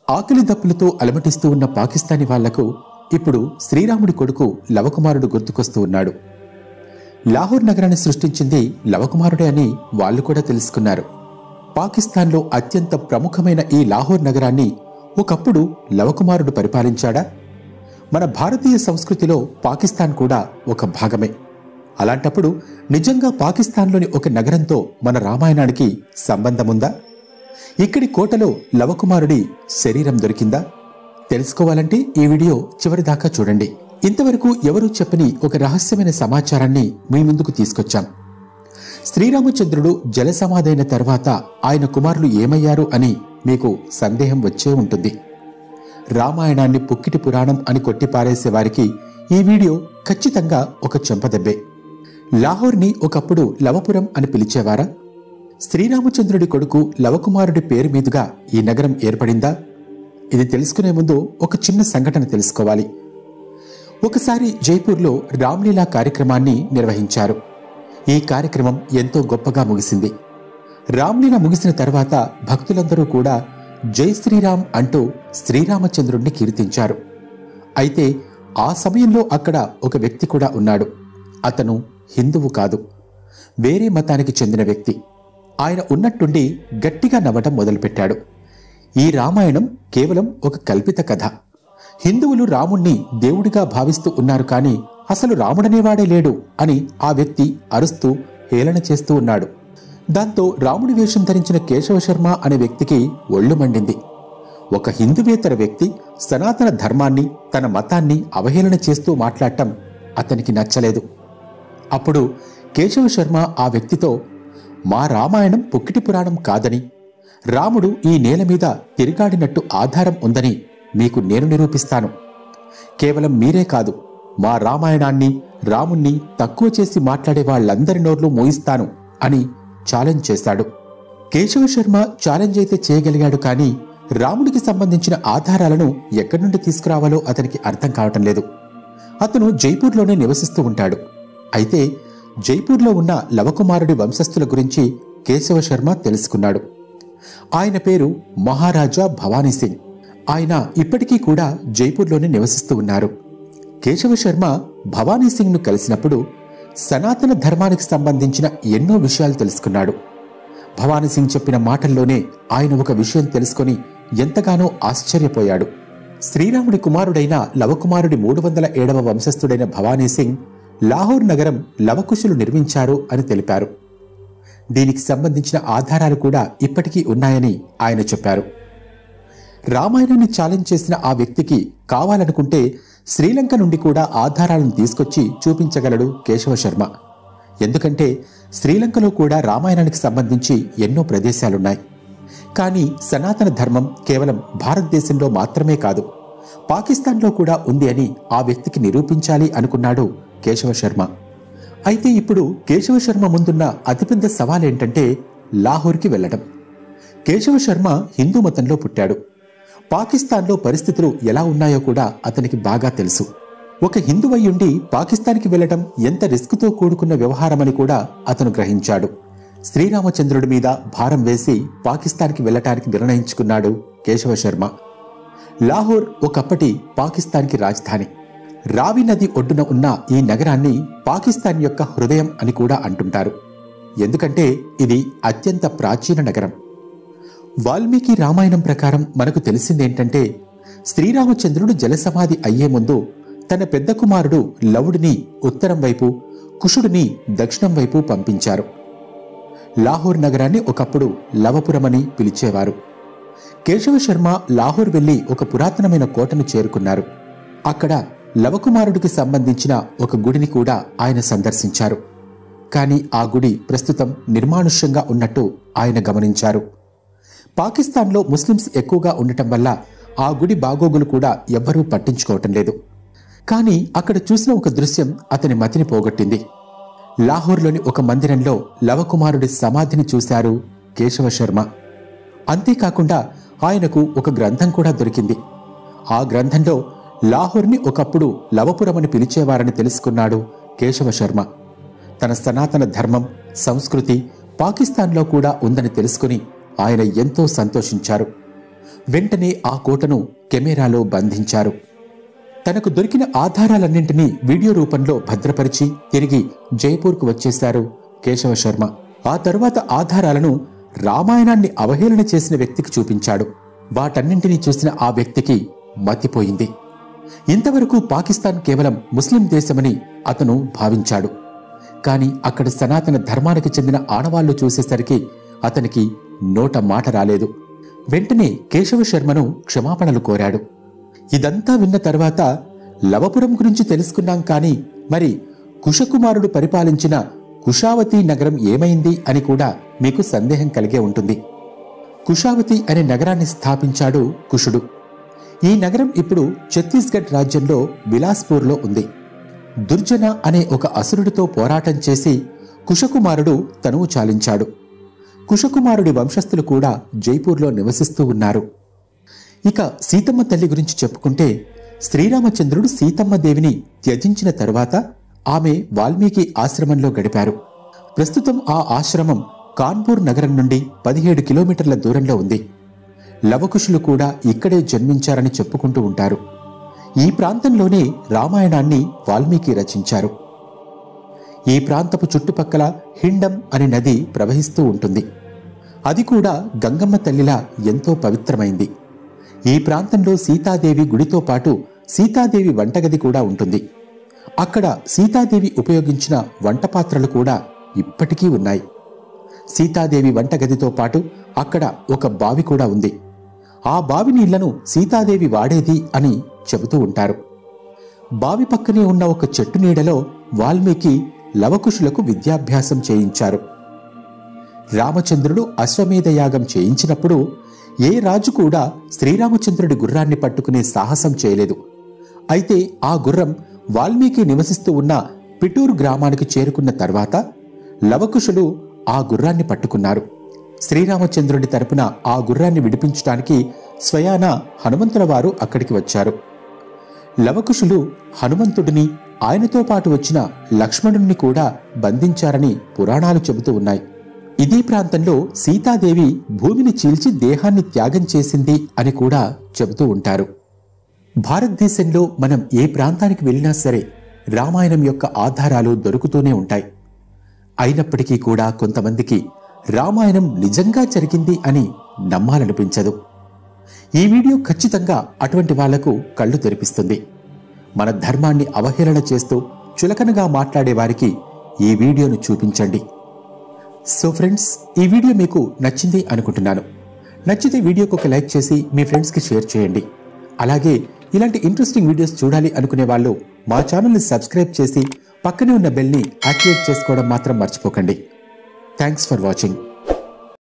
ఆకలి దప్పులతో అలమటిస్తూ ఉన్న పాకిస్తానీ వాళ్లకు ఇప్పుడు శ్రీరాముడి కొడుకు లవకుమారుడు గుర్తుకొస్తూ ఉన్నాడు లాహోర్ నగరాన్ని సృష్టించింది లవకుమారుడే అని వాళ్ళు కూడా తెలుసుకున్నారు పాకిస్తాన్లో అత్యంత ప్రముఖమైన ఈ లాహోర్ నగరాన్ని ఒకప్పుడు లవకుమారుడు పరిపాలించాడా మన భారతీయ సంస్కృతిలో పాకిస్తాన్ కూడా ఒక భాగమే అలాంటప్పుడు నిజంగా పాకిస్తాన్లోని ఒక నగరంతో మన రామాయణానికి సంబంధముందా ఇక్కడి కోటలో లవకుమారుడి శరీరం దొరికిందా తెలుసుకోవాలంటే ఈ వీడియో చివరిదాకా చూడండి ఇంతవరకు ఎవరూ చెప్పని ఒక రహస్యమైన సమాచారాన్ని మీ ముందుకు తీసుకొచ్చాం శ్రీరామచంద్రుడు జలసమాధైన తర్వాత ఆయన కుమారులు ఏమయ్యారు అని మీకు సందేహం వచ్చే ఉంటుంది రామాయణాన్ని పుక్కిటి పురాణం అని కొట్టిపారేసే వారికి ఈ వీడియో ఖచ్చితంగా ఒక చెంపదెబ్బే లాహోర్ని ఒకప్పుడు లవపురం అని పిలిచేవారా శ్రీరామచంద్రుడి కొడుకు లవకుమారుడి పేరు మీదుగా ఈ నగరం ఏర్పడిందా ఇది తెలుసుకునే ముందు ఒక చిన్న సంఘటన తెలుసుకోవాలి ఒకసారి జైపూర్లో రామ్లీలా కార్యక్రమాన్ని నిర్వహించారు ఈ కార్యక్రమం ఎంతో గొప్పగా ముగిసింది రామ్లీల ముగిసిన తర్వాత భక్తులందరూ కూడా జై శ్రీరామ్ అంటూ శ్రీరామచంద్రుణ్ణి కీర్తించారు అయితే ఆ సమయంలో అక్కడ ఒక వ్యక్తి కూడా ఉన్నాడు అతను హిందువు కాదు వేరే మతానికి చెందిన వ్యక్తి ఆయన ఉన్నట్టుండి గట్టిగా నవ్వటం మొదలుపెట్టాడు ఈ రామాయణం కేవలం ఒక కల్పిత కథ హిందువులు రాముణ్ణి దేవుడిగా భావిస్తూ ఉన్నారు కానీ అసలు రాముడనేవాడే లేడు అని ఆ వ్యక్తి అరుస్తూ హేళన చేస్తూ ఉన్నాడు దాంతో రాముడి వేషం ధరించిన కేశవ శర్మ అనే వ్యక్తికి ఒళ్ళు మండింది ఒక హిందువేతర వ్యక్తి సనాతన ధర్మాన్ని తన మతాన్ని అవహేళన చేస్తూ మాట్లాడటం అతనికి నచ్చలేదు అప్పుడు కేశవ శర్మ ఆ వ్యక్తితో మా రామాయణం పుక్కిటి పురాణం కాదని రాముడు ఈ నేల మీద తిరిగాడినట్టు ఆధారం ఉందని మీకు నేను నిరూపిస్తాను కేవలం మీరే కాదు మా రామాయణాన్ని రాముణ్ణి తక్కువ చేసి మాట్లాడే వాళ్ళందరి నోర్లు మోయిస్తాను అని ఛాలెంజ్ చేశాడు కేశవ శర్మ ఛాలెంజ్ అయితే చేయగలిగాడు కానీ రాముడికి సంబంధించిన ఆధారాలను ఎక్కడి నుండి తీసుకురావాలో అతనికి అర్థం కావటం లేదు అతను జైపూర్లోనే నివసిస్తూ ఉంటాడు అయితే జైపూర్లో ఉన్న లవకుమారుడి వంశస్థుల గురించి కేశవ శర్మ తెలుసుకున్నాడు ఆయన పేరు మహారాజా భవానీ సింగ్ ఆయన ఇప్పటికీ కూడా జైపూర్లోనే నివసిస్తూ ఉన్నారు కేశవ శర్మ భవానీ సింగ్ ను కలిసినప్పుడు సనాతన ధర్మానికి సంబంధించిన ఎన్నో విషయాలు తెలుసుకున్నాడు భవానీ సింగ్ చెప్పిన మాటల్లోనే ఆయన ఒక విషయం తెలుసుకొని ఎంతగానో ఆశ్చర్యపోయాడు శ్రీరాముడి కుమారుడైన లవకుమారుడి మూడు వందల ఏడవ వంశస్థుడైన భవానీ సింగ్ లాహోర్ నగరం లవకుశులు నిర్మించారు అని తెలిపారు దీనికి సంబంధించిన ఆధారాలు కూడా ఇప్పటికీ ఉన్నాయని ఆయన చెప్పారు రామాయణాన్ని ఛాలెంజ్ చేసిన ఆ వ్యక్తికి కావాలనుకుంటే శ్రీలంక నుండి కూడా ఆధారాలను తీసుకొచ్చి చూపించగలడు కేశవ శర్మ ఎందుకంటే శ్రీలంకలో కూడా రామాయణానికి సంబంధించి ఎన్నో ప్రదేశాలున్నాయి కానీ సనాతన ధర్మం కేవలం భారతదేశంలో మాత్రమే కాదు పాకిస్తాన్లో కూడా ఉంది అని ఆ వ్యక్తికి నిరూపించాలి అనుకున్నాడు కేశవ శర్మ అయితే ఇప్పుడు కేశవ శర్మ ముందున్న అతిపెద్ద సవాల్ ఏంటంటే లాహోర్కి వెళ్లడం కేశవ శర్మ హిందూ మతంలో పుట్టాడు పాకిస్తాన్లో పరిస్థితులు ఎలా ఉన్నాయో కూడా అతనికి బాగా తెలుసు ఒక హిందువయ్యుండి పాకిస్తాన్కి వెళ్లడం ఎంత రిస్క్తో కూడుకున్న వ్యవహారమని కూడా అతను గ్రహించాడు శ్రీరామచంద్రుడి మీద భారం వేసి పాకిస్తాన్కి వెళ్లటానికి నిర్ణయించుకున్నాడు కేశవ శర్మ లాహోర్ ఒకప్పటి పాకిస్తాన్కి రాజధాని రావి నది ఒడ్డున ఉన్న ఈ నగరాన్ని పాకిస్తాన్ యొక్క హృదయం అని కూడా అంటుంటారు ఎందుకంటే ఇది అత్యంత ప్రాచీన నగరం వాల్మీకి రామాయణం ప్రకారం మనకు తెలిసిందేంటంటే శ్రీరామచంద్రుడు జలసమాధి అయ్యే ముందు తన పెద్ద కుమారుడు లవుడిని ఉత్తరం వైపు కుషుడిని దక్షిణం వైపు పంపించారు లాహోర్ నగరాన్ని ఒకప్పుడు లవపురమని పిలిచేవారు కేశవ శర్మ లాహోర్ వెళ్లి ఒక పురాతనమైన కోటను చేరుకున్నారు అక్కడ లవకుమారుడికి సంబంధించిన ఒక గుడిని కూడా ఆయన సందర్శించారు కానీ ఆ గుడి ప్రస్తుతం నిర్మానుష్యంగా ఉన్నట్టు ఆయన గమనించారు పాకిస్తాన్లో ముస్లింస్ ఎక్కువగా ఉండటం వల్ల ఆ గుడి బాగోగులు కూడా ఎవ్వరూ పట్టించుకోవటం లేదు కానీ అక్కడ చూసిన ఒక దృశ్యం అతని మతిని పోగొట్టింది లాహోర్లోని ఒక మందిరంలో లవకుమారుడి సమాధిని చూశారు కేశవ శర్మ అంతేకాకుండా ఆయనకు ఒక గ్రంథం కూడా దొరికింది ఆ గ్రంథంలో లాహోర్ని ఒకప్పుడు లవపురమని పిలిచేవారని తెలుసుకున్నాడు కేశవ శర్మ తన సనాతన ధర్మం సంస్కృతి పాకిస్తాన్లో కూడా ఉందని తెలుసుకుని ఆయన ఎంతో సంతోషించారు వెంటనే ఆ కోటను కెమెరాలో బంధించారు తనకు దొరికిన ఆధారాలన్నింటినీ వీడియో రూపంలో భద్రపరిచి తిరిగి జైపూర్కు వచ్చేశారు కేశవ శర్మ ఆ తరువాత ఆధారాలను రామాయణాన్ని అవహేళన చేసిన వ్యక్తికి చూపించాడు వాటన్నింటినీ చూసిన ఆ వ్యక్తికి మతిపోయింది ఇంతవరకు పాకిస్తాన్ కేవలం ముస్లిం దేశమని అతను భావించాడు కాని అక్కడ సనాతన ధర్మానికి చెందిన ఆడవాళ్లు చూసేసరికి అతనికి నోట మాట రాలేదు వెంటనే కేశవ శర్మను క్షమాపణలు కోరాడు ఇదంతా విన్న తర్వాత లవపురం గురించి తెలుసుకున్నాం కాని మరి కుశకుమారుడు పరిపాలించిన కుషావతి నగరం ఏమైంది అని కూడా మీకు సందేహం కలిగే ఉంటుంది కుషావతి అనే నగరాన్ని స్థాపించాడు కుషుడు ఈ నగరం ఇప్పుడు ఛత్తీస్గఢ్ రాజ్యంలో బిలాస్పూర్లో ఉంది దుర్జన అనే ఒక అసురుడితో పోరాటం చేసి కుశకుమారుడు తనువు చాలించాడు కుశకుమారుడి వంశస్థులు కూడా జైపూర్లో నివసిస్తూ ఉన్నారు ఇక సీతమ్మ తల్లి గురించి చెప్పుకుంటే శ్రీరామచంద్రుడు సీతమ్మ దేవిని త్యజించిన తరువాత ఆమె వాల్మీకి ఆశ్రమంలో గడిపారు ప్రస్తుతం ఆ ఆశ్రమం కాన్పూర్ నగరం నుండి పదిహేడు కిలోమీటర్ల దూరంలో ఉంది లవకుశులు కూడా ఇక్కడే జన్మించారని చెప్పుకుంటూ ఉంటారు ఈ ప్రాంతంలోనే రామాయణాన్ని వాల్మీకి రచించారు ఈ ప్రాంతపు చుట్టుపక్కల హిండం అనే నది ప్రవహిస్తూ ఉంటుంది అది కూడా గంగమ్మ తల్లిలా ఎంతో పవిత్రమైంది ఈ ప్రాంతంలో సీతాదేవి గుడితో పాటు సీతాదేవి వంటగది కూడా ఉంటుంది అక్కడ సీతాదేవి ఉపయోగించిన వంట పాత్రలు కూడా ఇప్పటికీ ఉన్నాయి సీతాదేవి వంటగదితో పాటు అక్కడ ఒక బావి కూడా ఉంది ఆ బావి నీళ్లను సీతాదేవి వాడేది అని చెబుతూ ఉంటారు బావి పక్కనే ఉన్న ఒక చెట్టు నీడలో వాల్మీకి లవకుశులకు విద్యాభ్యాసం చేయించారు రామచంద్రుడు అశ్వమేధ యాగం చేయించినప్పుడు ఏ రాజు కూడా శ్రీరామచంద్రుడి గుర్రాన్ని పట్టుకునే సాహసం చేయలేదు అయితే ఆ గుర్రం వాల్మీకి నివసిస్తూ ఉన్న పిటూరు గ్రామానికి చేరుకున్న తర్వాత లవకుశులు ఆ గుర్రాన్ని పట్టుకున్నారు శ్రీరామచంద్రుడి తరపున ఆ గుర్రాన్ని విడిపించడానికి స్వయాన హనుమంతుల వారు అక్కడికి వచ్చారు లవకుశులు హనుమంతుడిని ఆయనతో పాటు వచ్చిన లక్ష్మణుణ్ణి కూడా బంధించారని పురాణాలు చెబుతూ ఉన్నాయి ఇదే ప్రాంతంలో సీతాదేవి భూమిని చీల్చి దేహాన్ని త్యాగం చేసింది అని కూడా చెబుతూ ఉంటారు భారతదేశంలో మనం ఏ ప్రాంతానికి వెళ్ళినా సరే రామాయణం యొక్క ఆధారాలు దొరుకుతూనే ఉంటాయి అయినప్పటికీ కూడా కొంతమందికి రామాయణం నిజంగా జరిగింది అని నమ్మాలనిపించదు ఈ వీడియో ఖచ్చితంగా అటువంటి వాళ్లకు కళ్ళు తెరిపిస్తుంది మన ధర్మాన్ని అవహేళన చేస్తూ చులకనగా మాట్లాడే వారికి ఈ వీడియోను చూపించండి సో ఫ్రెండ్స్ ఈ వీడియో మీకు నచ్చింది అనుకుంటున్నాను నచ్చితే వీడియోకి ఒక లైక్ చేసి మీ ఫ్రెండ్స్కి షేర్ చేయండి అలాగే ఇలాంటి ఇంట్రెస్టింగ్ వీడియోస్ చూడాలి అనుకునే వాళ్ళు మా ఛానల్ని సబ్స్క్రైబ్ చేసి పక్కనే ఉన్న బెల్ని యాక్టివేట్ చేసుకోవడం మాత్రం మర్చిపోకండి థ్యాంక్స్ ఫర్ వాచింగ్